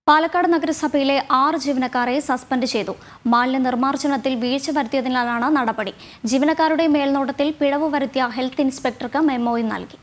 പാലക്കാട് നഗരസഭയിലെ ആറ് ജീവനക്കാരെ സസ്പെൻഡ് ചെയ്തു മാലിന്യ നിർമ്മാർജ്ജനത്തിൽ വീഴ്ച വരുത്തിയതിനാലാണ് നടപടി ജീവനക്കാരുടെ മേൽനോട്ടത്തിൽ പിഴവ് വരുത്തിയ ഹെൽത്ത് ഇൻസ്പെക്ടർക്ക് മെമ്മോയും നൽകി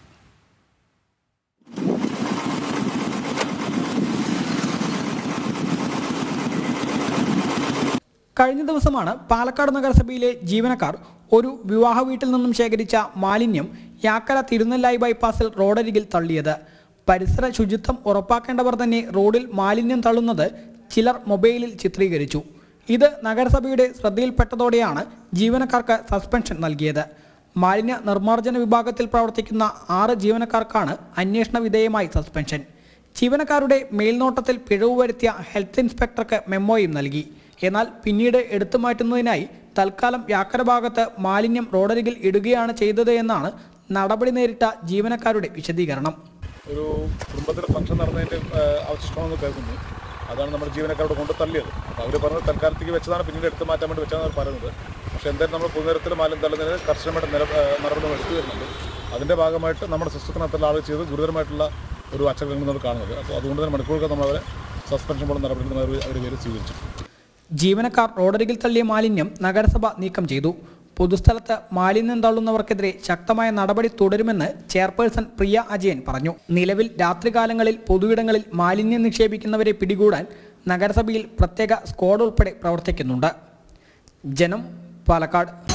കഴിഞ്ഞ ദിവസമാണ് പാലക്കാട് നഗരസഭയിലെ ജീവനക്കാർ ഒരു വിവാഹ വീട്ടിൽ നിന്നും ശേഖരിച്ച മാലിന്യം യാക്കര തിരുനെല്ലായി ബൈപ്പാസിൽ റോഡരികിൽ തള്ളിയത് പരിസര ശുചിത്വം ഉറപ്പാക്കേണ്ടവർ തന്നെ റോഡിൽ മാലിന്യം തള്ളുന്നത് ചിലർ മൊബൈലിൽ ചിത്രീകരിച്ചു ഇത് നഗരസഭയുടെ ശ്രദ്ധയിൽപ്പെട്ടതോടെയാണ് ജീവനക്കാർക്ക് സസ്പെൻഷൻ നൽകിയത് മാലിന്യ നിർമ്മാർജ്ജന വിഭാഗത്തിൽ പ്രവർത്തിക്കുന്ന ആറ് ജീവനക്കാർക്കാണ് അന്വേഷണ വിധേയമായി സസ്പെൻഷൻ ജീവനക്കാരുടെ മേൽനോട്ടത്തിൽ പിഴവ് വരുത്തിയ ഹെൽത്ത് ഇൻസ്പെക്ടർക്ക് മെമ്മോയും നൽകി എന്നാൽ പിന്നീട് എടുത്തു മാറ്റുന്നതിനായി തൽക്കാലം യാക്കര ഭാഗത്ത് മാലിന്യം റോഡരികിൽ ഇടുകയാണ് ചെയ്തത് എന്നാണ് നടപടി നേരിട്ട ജീവനക്കാരുടെ വിശദീകരണം ഒരു കുടുംബത്തിൽ ഫംഗ്ഷൻ നടന്നതിൻ്റെ അവശിഷ്ടമാണെന്ന് കരുതുന്നു അതാണ് നമ്മുടെ ജീവനക്കാരോട് കൊണ്ട് തള്ളിയത് അപ്പോൾ അവർ പറഞ്ഞത് തൽക്കാലത്തേക്ക് വെച്ചതാണ് പിന്നീട് എടുത്ത് മാറ്റാൻ വേണ്ടി വെച്ചതാണ് അവർ പറയുന്നത് പക്ഷേ എന്തായാലും നമ്മൾ പൊതുനിരത്തിൽ മാലിന്യം തള്ളുന്നതിന് കർശനമായിട്ട് നില ഏഹ് നടപടികൾ എടുത്തു വരുന്നുണ്ട് അതിൻ്റെ ഭാഗമായിട്ട് നമ്മുടെ സിസ്റ്റത്തിനകത്തുള്ള ആളുകൾ ചെയ്ത് ഗുരുതരമായിട്ടുള്ള ഒരു അച്ചടക്കങ്ങൾ നമ്മൾ കാണുന്നത് അപ്പോൾ അതുകൊണ്ട് തന്നെ മണിക്കൂറുകൾ നമ്മൾ അവരെ സസ്പെൻഷൻ പോലുള്ള നടപടികൾ അവർ അവർ പേര് സ്വീകരിച്ചു ജീവനക്കാർ റോഡരികിൽ തള്ളിയ മാലിന്യം നഗരസഭ നീക്കം ചെയ്തു പൊതുസ്ഥലത്ത് മാലിന്യം തള്ളുന്നവർക്കെതിരെ ശക്തമായ നടപടി തുടരുമെന്ന് ചെയർപേഴ്സൺ പ്രിയ അജയൻ പറഞ്ഞു നിലവിൽ രാത്രികാലങ്ങളിൽ പൊതുയിടങ്ങളിൽ മാലിന്യം നിക്ഷേപിക്കുന്നവരെ പിടികൂടാൻ നഗരസഭയിൽ പ്രത്യേക സ്ക്വാഡ് ഉൾപ്പെടെ പ്രവർത്തിക്കുന്നുണ്ട് ജനം പാലക്കാട്